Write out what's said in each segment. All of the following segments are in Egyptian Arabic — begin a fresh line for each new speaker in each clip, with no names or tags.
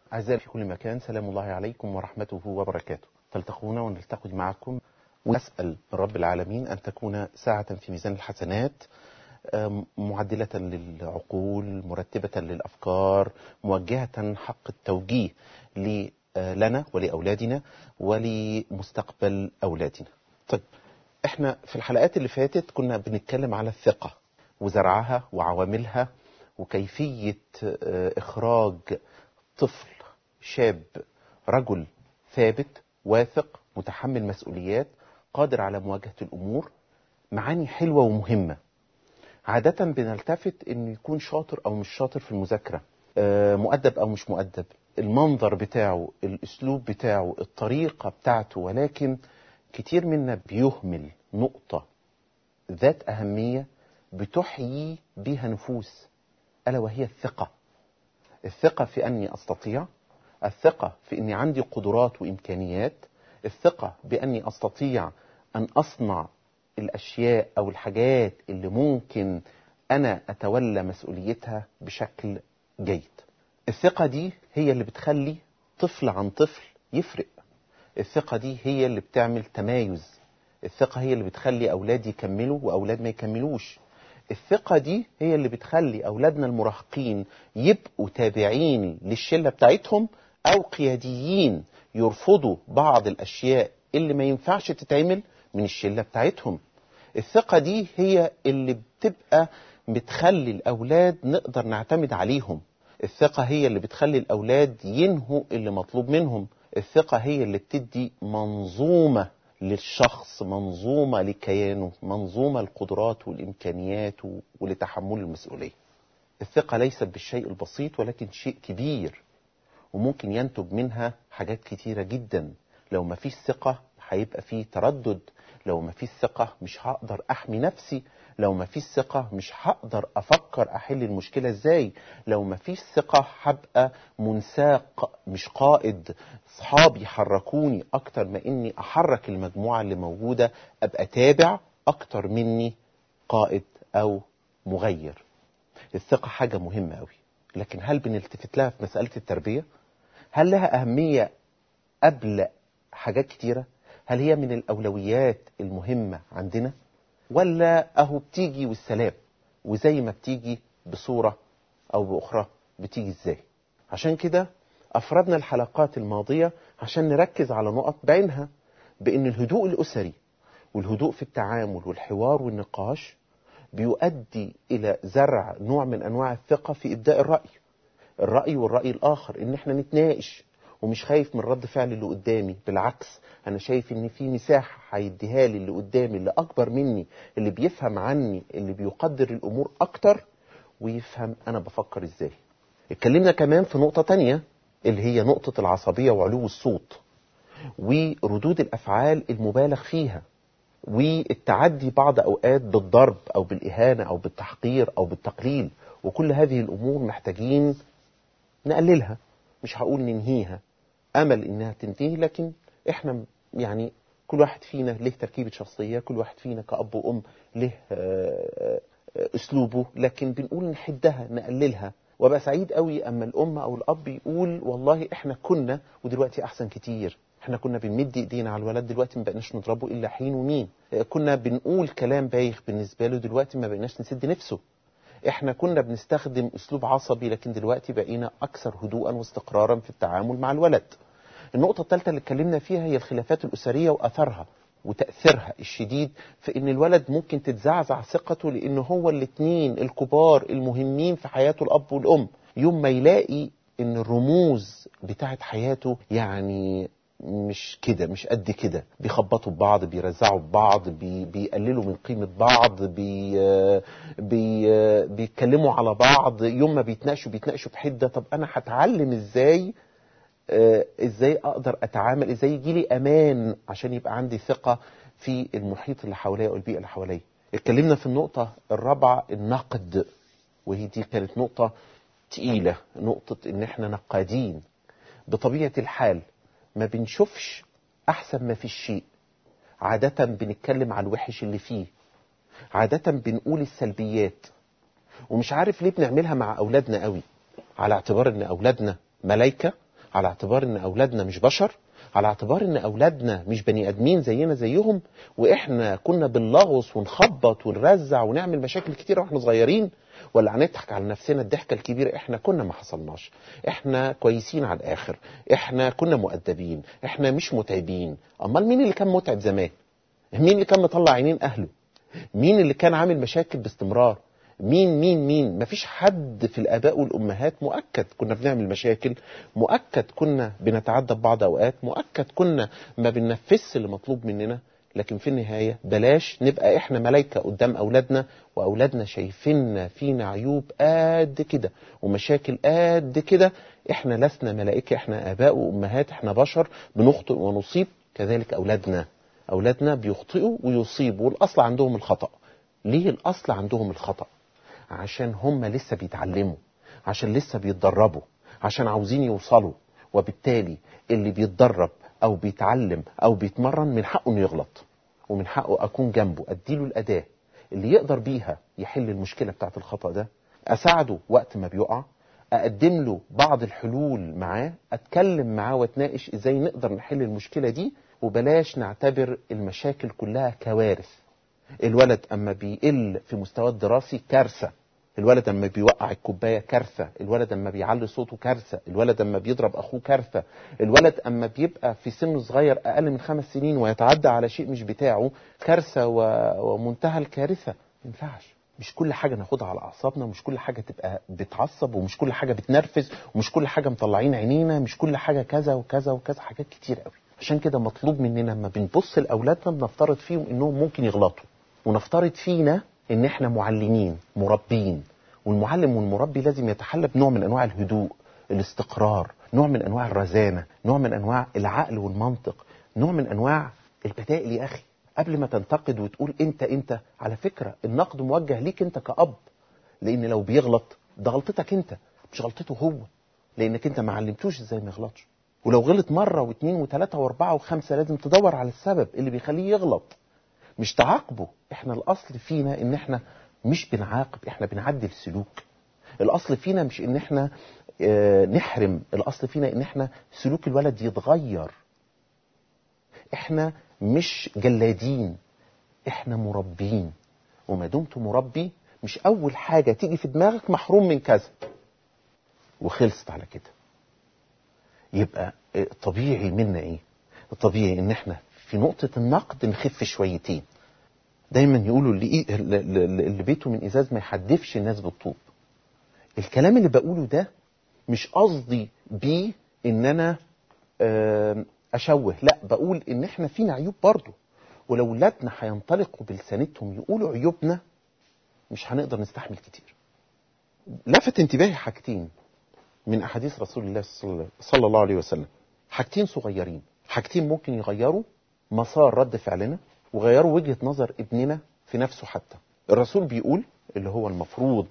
أعزائي في كل مكان سلام الله عليكم ورحمته وبركاته تلتقون ونلتقي معكم ونسأل رب العالمين أن تكون ساعة في ميزان الحسنات آم، معدلة للعقول مرتبة للأفكار موجهة حق التوجيه ل- آه، لنا ولأولادنا ولمستقبل أولادنا طيب احنا في الحلقات اللي فاتت كنا بنتكلم على الثقة وزرعها وعواملها وكيفية آه، إخراج طفل شاب رجل ثابت واثق متحمل مسؤوليات قادر على مواجهة الأمور معاني حلوة ومهمة عادة بنلتفت انه يكون شاطر او مش شاطر في المذاكرة آه، مؤدب او مش مؤدب المنظر بتاعه الاسلوب بتاعه الطريقة بتاعته ولكن كتير منا بيهمل نقطة ذات اهمية بتحيي بها نفوس الا وهي الثقة الثقة في اني استطيع الثقة في اني عندي قدرات وامكانيات الثقة باني استطيع ان اصنع الاشياء او الحاجات اللي ممكن انا اتولى مسؤوليتها بشكل جيد الثقة دي هي اللي بتخلي طفل عن طفل يفرق الثقة دي هي اللي بتعمل تمايز الثقة هي اللي بتخلي أولاد يكملوا وأولاد ما يكملوش الثقة دي هي اللي بتخلي أولادنا المراهقين يبقوا تابعين للشلة بتاعتهم أو قياديين يرفضوا بعض الأشياء اللي ما ينفعش تتعمل من الشلة بتاعتهم الثقة دي هي اللي بتبقى بتخلي الأولاد نقدر نعتمد عليهم الثقة هي اللي بتخلي الأولاد ينهوا اللي مطلوب منهم الثقة هي اللي بتدي منظومة للشخص منظومة لكيانه منظومة القدرات والإمكانيات ولتحمل المسؤولية الثقة ليست بالشيء البسيط ولكن شيء كبير وممكن ينتج منها حاجات كتيرة جدا لو ما فيش ثقة هيبقى فيه تردد لو ما فيش ثقة مش هقدر أحمي نفسي لو ما فيش ثقة مش هقدر أفكر أحل المشكلة إزاي لو ما فيش ثقة هبقى منساق مش قائد صحابي يحركوني أكتر ما إني أحرك المجموعة اللي موجودة أبقى تابع أكتر مني قائد أو مغير الثقة حاجة مهمة أوي لكن هل بنلتفت لها في مسألة التربية هل لها أهمية قبل حاجات كتيرة هل هي من الأولويات المهمة عندنا ولا أهو بتيجي والسلام وزي ما بتيجي بصورة أو بأخرى بتيجي إزاي عشان كده أفردنا الحلقات الماضية عشان نركز على نقط بعينها بأن الهدوء الأسري والهدوء في التعامل والحوار والنقاش بيؤدي إلى زرع نوع من أنواع الثقة في إبداء الرأي الرأي والرأي الآخر إن إحنا نتناقش ومش خايف من رد فعل اللي قدامي بالعكس انا شايف ان في مساحه هيديها لي اللي قدامي اللي اكبر مني اللي بيفهم عني اللي بيقدر الامور اكتر ويفهم انا بفكر ازاي اتكلمنا كمان في نقطه تانية اللي هي نقطه العصبيه وعلو الصوت وردود الافعال المبالغ فيها والتعدي بعض اوقات بالضرب او بالاهانه او بالتحقير او بالتقليل وكل هذه الامور محتاجين نقللها مش هقول ننهيها امل انها تنتهي لكن احنا يعني كل واحد فينا له تركيبه شخصيه كل واحد فينا كاب وام له اسلوبه لكن بنقول نحدها نقللها وابقى سعيد قوي اما الام او الاب يقول والله احنا كنا ودلوقتي احسن كتير احنا كنا بنمد ايدينا على الولد دلوقتي ما بقناش نضربه الا حين ومين كنا بنقول كلام بايخ بالنسبه له دلوقتي ما بقناش نسد نفسه احنا كنا بنستخدم اسلوب عصبي لكن دلوقتي بقينا اكثر هدوءا واستقرارا في التعامل مع الولد النقطة الثالثة اللي اتكلمنا فيها هي الخلافات الأسرية وأثرها وتأثيرها الشديد في إن الولد ممكن تتزعزع ثقته لأن هو الاتنين الكبار المهمين في حياته الأب والأم يوم ما يلاقي إن الرموز بتاعت حياته يعني مش كده مش قد كده بيخبطوا ببعض بيرزعوا ببعض بي بيقللوا من قيمة بعض بي بي بيتكلموا على بعض يوم ما بيتناقشوا بيتناقشوا بحدة طب أنا هتعلم إزاي آه ازاي اقدر اتعامل ازاي يجي لي امان عشان يبقى عندي ثقه في المحيط اللي حواليا او البيئه اللي حواليا اتكلمنا في النقطه الرابعه النقد وهي دي كانت نقطه تقيله نقطه ان احنا نقادين بطبيعه الحال ما بنشوفش احسن ما في الشيء عاده بنتكلم على الوحش اللي فيه عاده بنقول السلبيات ومش عارف ليه بنعملها مع اولادنا قوي على اعتبار ان اولادنا ملايكه على اعتبار ان اولادنا مش بشر على اعتبار ان اولادنا مش بني ادمين زينا زيهم واحنا كنا بنلغوص ونخبط ونرزع ونعمل مشاكل كتيره واحنا صغيرين ولا هنضحك على نفسنا الضحكه الكبيره احنا كنا ما حصلناش احنا كويسين على الاخر احنا كنا مؤدبين احنا مش متعبين امال مين اللي كان متعب زمان مين اللي كان مطلع عينين اهله مين اللي كان عامل مشاكل باستمرار مين مين مين مفيش حد في الاباء والامهات مؤكد كنا بنعمل مشاكل مؤكد كنا بنتعدى ببعض اوقات مؤكد كنا ما بننفذش اللي مطلوب مننا لكن في النهايه بلاش نبقى احنا ملايكه قدام اولادنا واولادنا شايفيننا فينا عيوب قد كده ومشاكل قد كده احنا لسنا ملائكه احنا اباء وامهات احنا بشر بنخطئ ونصيب كذلك اولادنا اولادنا بيخطئوا ويصيبوا والاصل عندهم الخطا ليه الاصل عندهم الخطا عشان هم لسه بيتعلموا عشان لسه بيتدربوا عشان عاوزين يوصلوا وبالتالي اللي بيتدرب او بيتعلم او بيتمرن من حقه انه يغلط ومن حقه اكون جنبه اديله الاداه اللي يقدر بيها يحل المشكله بتاعت الخطا ده اساعده وقت ما بيقع اقدم له بعض الحلول معاه اتكلم معاه واتناقش ازاي نقدر نحل المشكله دي وبلاش نعتبر المشاكل كلها كوارث الولد اما بيقل في مستواه الدراسي كارثه الولد اما بيوقع الكوبايه كارثه الولد اما بيعلي صوته كارثه الولد اما بيضرب اخوه كارثه الولد اما بيبقى في سن صغير اقل من خمس سنين ويتعدى على شيء مش بتاعه كارثه و... ومنتهى الكارثه ما ينفعش مش كل حاجه ناخدها على اعصابنا مش كل حاجه تبقى بتعصب ومش كل حاجه بتنرفز ومش كل حاجه مطلعين عينينا مش كل حاجه كذا وكذا وكذا حاجات كتير قوي عشان كده مطلوب مننا لما بنبص لاولادنا بنفترض فيهم انهم ممكن يغلطوا ونفترض فينا ان احنا معلمين مربين والمعلم والمربي لازم يتحلى بنوع من انواع الهدوء الاستقرار نوع من انواع الرزانه نوع من انواع العقل والمنطق نوع من انواع البدائل يا اخي قبل ما تنتقد وتقول انت انت على فكره النقد موجه ليك انت كاب لان لو بيغلط ده غلطتك انت مش غلطته هو لانك انت ما علمتوش ازاي ما يغلطش ولو غلط مره واثنين وثلاثه واربعه وخمسه لازم تدور على السبب اللي بيخليه يغلط مش تعاقبه احنا الاصل فينا ان احنا مش بنعاقب احنا بنعدل سلوك الاصل فينا مش ان احنا اه نحرم الاصل فينا ان احنا سلوك الولد يتغير احنا مش جلادين احنا مربين وما دمت مربي مش اول حاجه تيجي في دماغك محروم من كذا وخلصت على كده يبقى طبيعي منا ايه الطبيعي ان احنا في نقطة النقد نخف شويتين دايما يقولوا اللي, اللي بيته من ازاز ما يحدفش الناس بالطوب الكلام اللي بقوله ده مش قصدي بيه ان انا اشوه لا بقول ان احنا فينا عيوب برضه ولو ولادنا هينطلقوا بلسانتهم يقولوا عيوبنا مش هنقدر نستحمل كتير لفت انتباهي حاجتين من احاديث رسول الله صلى الله عليه وسلم حاجتين صغيرين حاجتين ممكن يغيروا مسار رد فعلنا وغيروا وجهة نظر ابننا في نفسه حتى الرسول بيقول اللي هو المفروض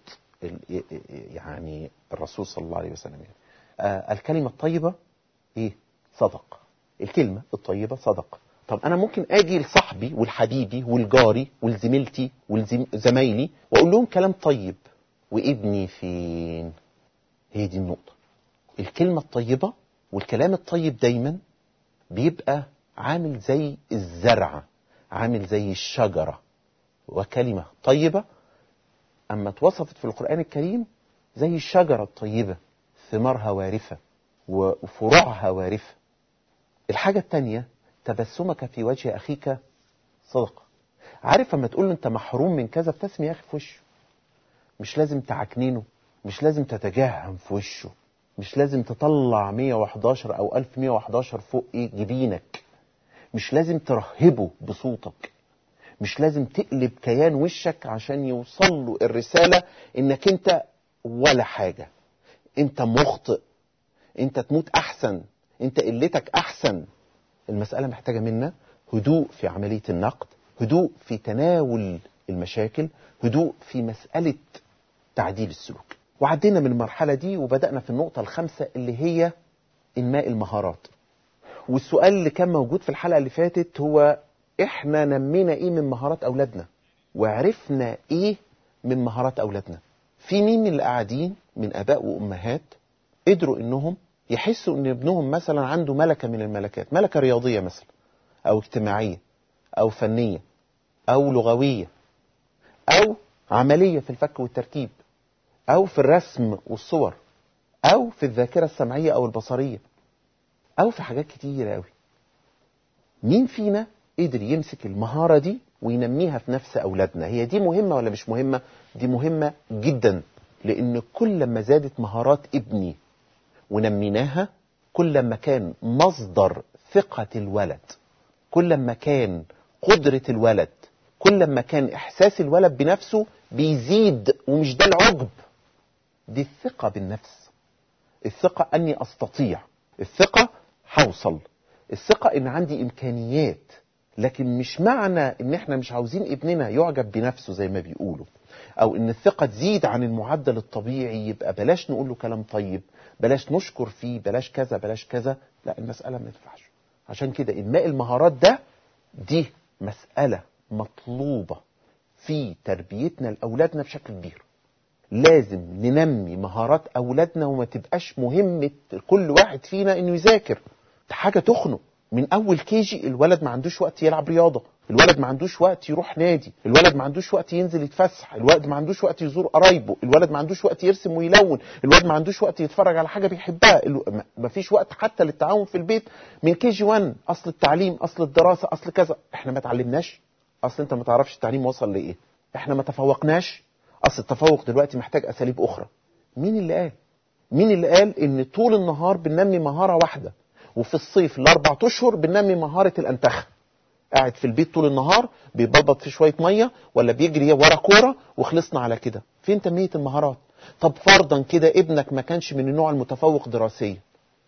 يعني الرسول صلى الله عليه وسلم يعني آه الكلمة الطيبة ايه صدق الكلمة الطيبة صدق طب انا ممكن اجي لصاحبي والحبيبي والجاري والزميلتي والزمايلي واقول لهم كلام طيب وابني فين هي دي النقطة الكلمة الطيبة والكلام الطيب دايما بيبقى عامل زي الزرعة عامل زي الشجرة وكلمة طيبة أما اتوصفت في القرآن الكريم زي الشجرة الطيبة ثمارها وارفة وفروعها وارفة الحاجة التانية تبسمك في وجه أخيك صدقة عارف أما تقول له أنت محروم من كذا ابتسم يا أخي في وشه مش لازم تعكنينه مش لازم تتجهم في وشه مش لازم تطلع 111 او 1111 فوق ايه جبينك مش لازم ترهبه بصوتك مش لازم تقلب كيان وشك عشان يوصل له الرسالة انك انت ولا حاجة انت مخطئ انت تموت احسن انت قلتك احسن المسألة محتاجة منا هدوء في عملية النقد هدوء في تناول المشاكل هدوء في مسألة تعديل السلوك وعدينا من المرحلة دي وبدأنا في النقطة الخامسة اللي هي إنماء المهارات والسؤال اللي كان موجود في الحلقة اللي فاتت هو إحنا نمينا إيه من مهارات أولادنا وعرفنا إيه من مهارات أولادنا في مين من اللي قاعدين من آباء وأمهات قدروا إنهم يحسوا ان ابنهم مثلا عنده ملكة من الملكات ملكة رياضية مثلا او اجتماعية او فنية او لغوية او عملية في الفك والتركيب او في الرسم والصور او في الذاكرة السمعية او البصرية او في حاجات كتيرة قوي مين فينا قدر يمسك المهارة دي وينميها في نفس أولادنا هي دي مهمة ولا مش مهمة دي مهمة جدا لأن كل ما زادت مهارات ابني ونميناها كل ما كان مصدر ثقة الولد كل ما كان قدرة الولد كل ما كان إحساس الولد بنفسه بيزيد ومش ده العجب دي الثقة بالنفس الثقة أني أستطيع الثقة هوصل الثقة ان عندي امكانيات لكن مش معنى ان احنا مش عاوزين ابننا يعجب بنفسه زي ما بيقولوا او ان الثقة تزيد عن المعدل الطبيعي يبقى بلاش نقول له كلام طيب بلاش نشكر فيه بلاش كذا بلاش كذا لا المسألة ما ينفعش عشان كده انماء المهارات ده دي مسألة مطلوبة في تربيتنا لأولادنا بشكل كبير لازم ننمي مهارات أولادنا وما تبقاش مهمة كل واحد فينا إنه يذاكر ده حاجة تخنق من أول كيجي الولد ما عندوش وقت يلعب رياضة الولد ما عندوش وقت يروح نادي الولد ما عندوش وقت ينزل يتفسح الولد ما عندوش وقت يزور قرايبه الولد ما عندوش وقت يرسم ويلون الولد ما عندوش وقت يتفرج على حاجة بيحبها ما فيش وقت حتى للتعاون في البيت من كي جي 1 أصل التعليم أصل الدراسة أصل كذا احنا ما اتعلمناش أصل أنت ما تعرفش التعليم وصل لإيه احنا ما تفوقناش أصل التفوق دلوقتي محتاج أساليب أخرى مين اللي قال مين اللي قال ان طول النهار بننمي مهارة واحدة وفي الصيف الاربع اشهر بننمي مهاره الانتخه قاعد في البيت طول النهار بيبلبط في شويه ميه ولا بيجري ورا كوره وخلصنا على كده فين تنميه المهارات طب فرضا كده ابنك ما كانش من النوع المتفوق دراسيا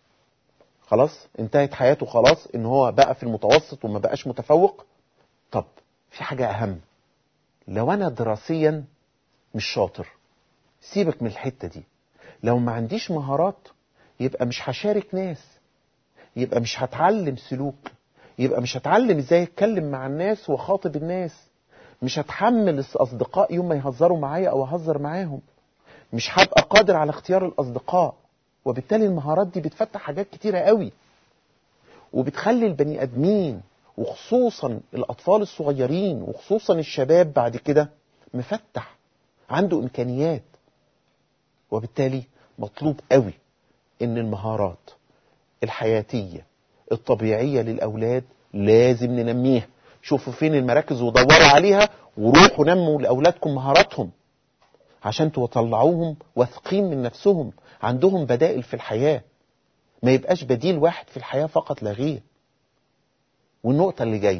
خلاص انتهت حياته خلاص ان هو بقى في المتوسط وما بقاش متفوق طب في حاجه اهم لو انا دراسيا مش شاطر سيبك من الحته دي لو ما عنديش مهارات يبقى مش هشارك ناس يبقى مش هتعلم سلوك يبقى مش هتعلم ازاي اتكلم مع الناس واخاطب الناس مش هتحمل الاصدقاء يوم ما يهزروا معايا او اهزر معاهم مش هبقى قادر على اختيار الاصدقاء وبالتالي المهارات دي بتفتح حاجات كتيرة قوي وبتخلي البني ادمين وخصوصا الاطفال الصغيرين وخصوصا الشباب بعد كده مفتح عنده امكانيات وبالتالي مطلوب قوي ان المهارات الحياتية الطبيعية للأولاد لازم ننميها شوفوا فين المراكز ودوروا عليها وروحوا نموا لأولادكم مهاراتهم عشان تطلعوهم واثقين من نفسهم عندهم بدائل في الحياة ما يبقاش بديل واحد في الحياة فقط لا غير والنقطة اللي جاية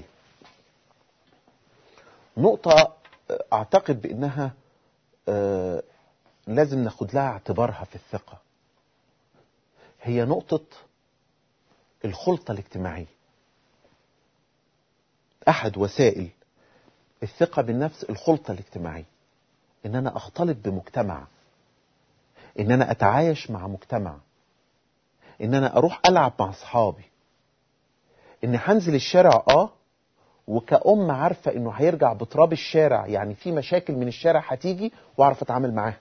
نقطة أعتقد بأنها آه لازم ناخد لها اعتبارها في الثقة هي نقطة الخلطة الاجتماعية أحد وسائل الثقة بالنفس الخلطة الاجتماعية إن أنا أختلط بمجتمع إن أنا أتعايش مع مجتمع إن أنا أروح ألعب مع أصحابي إن هنزل الشارع آه وكأم عارفة إنه هيرجع بتراب الشارع يعني في مشاكل من الشارع هتيجي وأعرف أتعامل معاها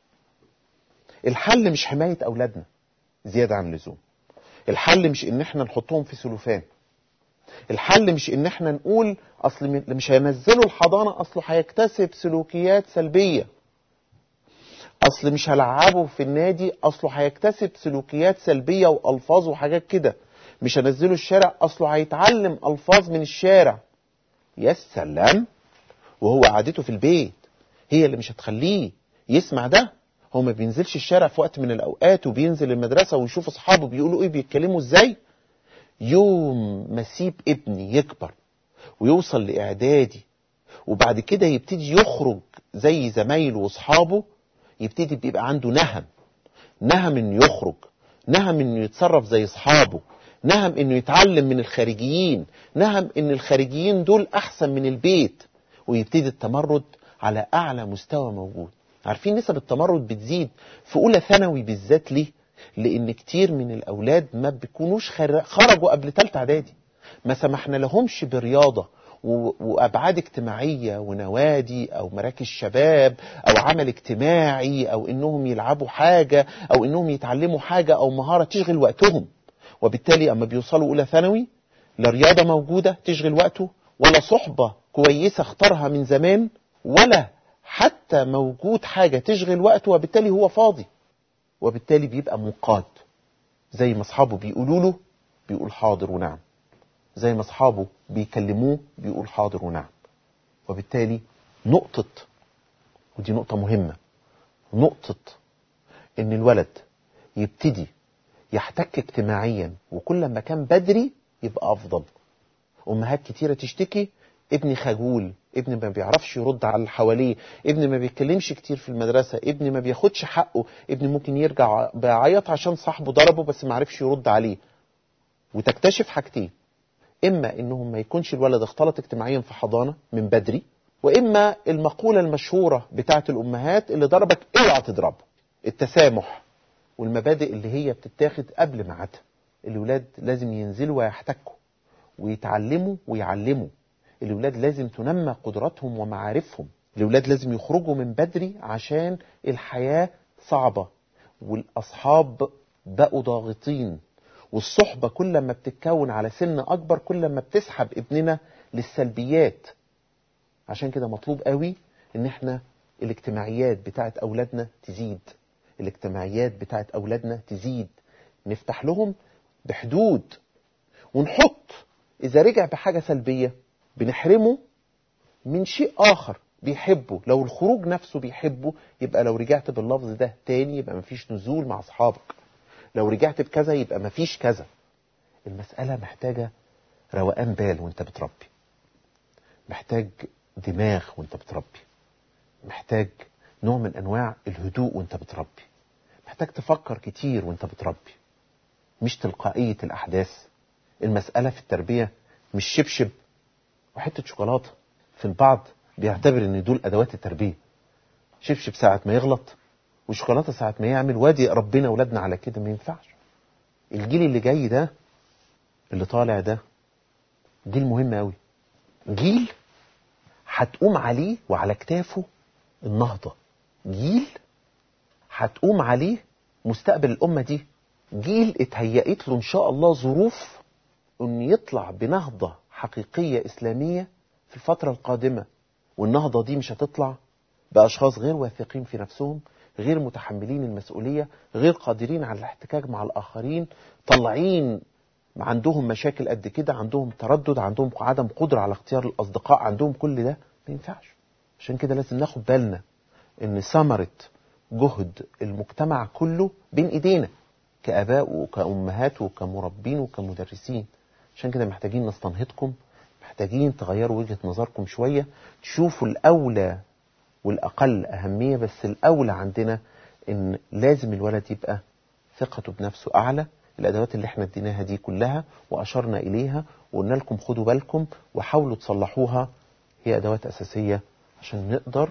الحل مش حماية أولادنا زيادة عن اللزوم الحل مش ان احنا نحطهم في سلوفان الحل مش ان احنا نقول اصل مش هينزلوا الحضانة اصله هيكتسب سلوكيات سلبية اصل مش هلعبه في النادي اصله هيكتسب سلوكيات سلبية والفاظ وحاجات كده مش هنزله الشارع اصله هيتعلم الفاظ من الشارع يا سلام وهو قعدته في البيت هي اللي مش هتخليه يسمع ده هو ما بينزلش الشارع في وقت من الاوقات وبينزل المدرسه ويشوف اصحابه بيقولوا ايه بيتكلموا ازاي يوم ما اسيب ابني يكبر ويوصل لاعدادي وبعد كده يبتدي يخرج زي زمايله واصحابه يبتدي بيبقى عنده نهم نهم انه يخرج نهم انه يتصرف زي اصحابه نهم انه يتعلم من الخارجيين نهم ان الخارجيين دول احسن من البيت ويبتدي التمرد على اعلى مستوى موجود عارفين نسب التمرد بتزيد في اولى ثانوي بالذات ليه لان كتير من الاولاد ما بيكونوش خرجوا قبل ثالثه اعدادي ما سمحنا لهمش برياضه و- وابعاد اجتماعيه ونوادي او مراكز شباب او عمل اجتماعي او انهم يلعبوا حاجه او انهم يتعلموا حاجه او مهاره تشغل وقتهم وبالتالي اما بيوصلوا اولى ثانوي لا رياضه موجوده تشغل وقته ولا صحبه كويسه اختارها من زمان ولا حتى موجود حاجه تشغل وقته وبالتالي هو فاضي وبالتالي بيبقى منقاد زي ما اصحابه بيقولوا له بيقول حاضر ونعم زي ما اصحابه بيكلموه بيقول حاضر ونعم وبالتالي نقطة ودي نقطة مهمة نقطة ان الولد يبتدي يحتك اجتماعيا وكل ما كان بدري يبقى افضل امهات كتيرة تشتكي ابني خجول ابني ما بيعرفش يرد على اللي حواليه ابني ما بيتكلمش كتير في المدرسة ابني ما بياخدش حقه ابني ممكن يرجع بيعيط عشان صاحبه ضربه بس ما عرفش يرد عليه وتكتشف حاجتين اما انهم ما يكونش الولد اختلط اجتماعيا في حضانه من بدري واما المقوله المشهوره بتاعه الامهات اللي ضربك اوعى تضربه التسامح والمبادئ اللي هي بتتاخد قبل ميعادها الولاد لازم ينزلوا ويحتكوا ويتعلموا ويعلموا الولاد لازم تنمى قدراتهم ومعارفهم الولاد لازم يخرجوا من بدري عشان الحياه صعبه والاصحاب بقوا ضاغطين والصحبة كل ما بتتكون على سن أكبر كل ما بتسحب ابننا للسلبيات عشان كده مطلوب قوي إن احنا الاجتماعيات بتاعت أولادنا تزيد الاجتماعيات بتاعت أولادنا تزيد نفتح لهم بحدود ونحط إذا رجع بحاجة سلبية بنحرمه من شيء آخر بيحبه لو الخروج نفسه بيحبه يبقى لو رجعت باللفظ ده تاني يبقى مفيش نزول مع أصحابك لو رجعت بكذا يبقى مفيش كذا المسألة محتاجة روقان بال وانت بتربي محتاج دماغ وانت بتربي محتاج نوع من انواع الهدوء وانت بتربي محتاج تفكر كتير وانت بتربي مش تلقائية الاحداث المسألة في التربية مش شبشب وحتة شوكولاتة في البعض بيعتبر ان دول ادوات التربية شبشب ساعة ما يغلط وشوكولاته ساعة ما يعمل وادي ربنا اولادنا على كده ما ينفعش الجيل اللي جاي ده اللي طالع ده جيل مهم قوي جيل هتقوم عليه وعلى كتافه النهضة جيل هتقوم عليه مستقبل الأمة دي جيل اتهيأت له إن شاء الله ظروف إن يطلع بنهضة حقيقية إسلامية في الفترة القادمة والنهضة دي مش هتطلع بأشخاص غير واثقين في نفسهم غير متحملين المسؤولية غير قادرين على الاحتكاك مع الآخرين طلعين عندهم مشاكل قد كده عندهم تردد عندهم عدم قدرة على اختيار الأصدقاء عندهم كل ده ما ينفعش عشان كده لازم ناخد بالنا ان ثمرة جهد المجتمع كله بين ايدينا كآباء وكأمهات وكمربين وكمدرسين عشان كده محتاجين نستنهضكم محتاجين تغيروا وجهة نظركم شوية تشوفوا الأولى والأقل أهمية بس الأولى عندنا إن لازم الولد يبقى ثقته بنفسه أعلى الأدوات اللي احنا اديناها دي كلها وأشرنا إليها وقلنا لكم خدوا بالكم وحاولوا تصلحوها هي أدوات أساسية عشان نقدر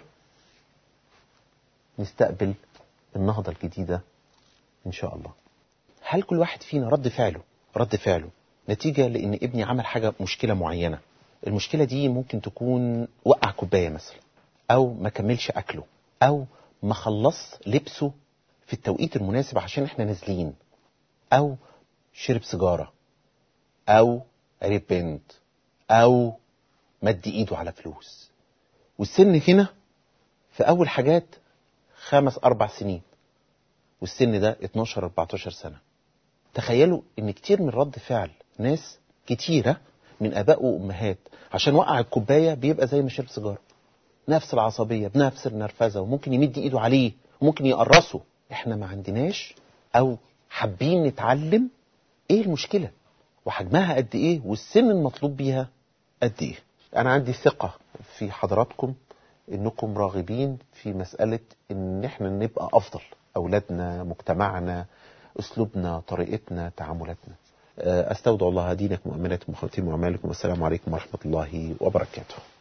نستقبل النهضة الجديدة إن شاء الله هل كل واحد فينا رد فعله رد فعله نتيجة لأن ابني عمل حاجة مشكلة معينة المشكلة دي ممكن تكون وقع كوباية مثلا او ما كملش اكله او ما خلص لبسه في التوقيت المناسب عشان احنا نازلين او شرب سيجارة او قريب بنت او مد ايده على فلوس والسن هنا في اول حاجات خمس اربع سنين والسن ده 12 14 سنة تخيلوا ان كتير من رد فعل ناس كتيرة من اباء وامهات عشان وقع الكوباية بيبقى زي ما شرب سيجاره نفس العصبية بنفس النرفزة وممكن يمد ايده عليه وممكن يقرصه احنا ما عندناش او حابين نتعلم ايه المشكلة وحجمها قد ايه والسن المطلوب بيها قد ايه انا عندي ثقة في حضراتكم انكم راغبين في مسألة ان احنا نبقى افضل اولادنا مجتمعنا اسلوبنا طريقتنا تعاملاتنا استودع الله دينكم واماناتكم وخواتيم واعمالكم والسلام عليكم ورحمة الله وبركاته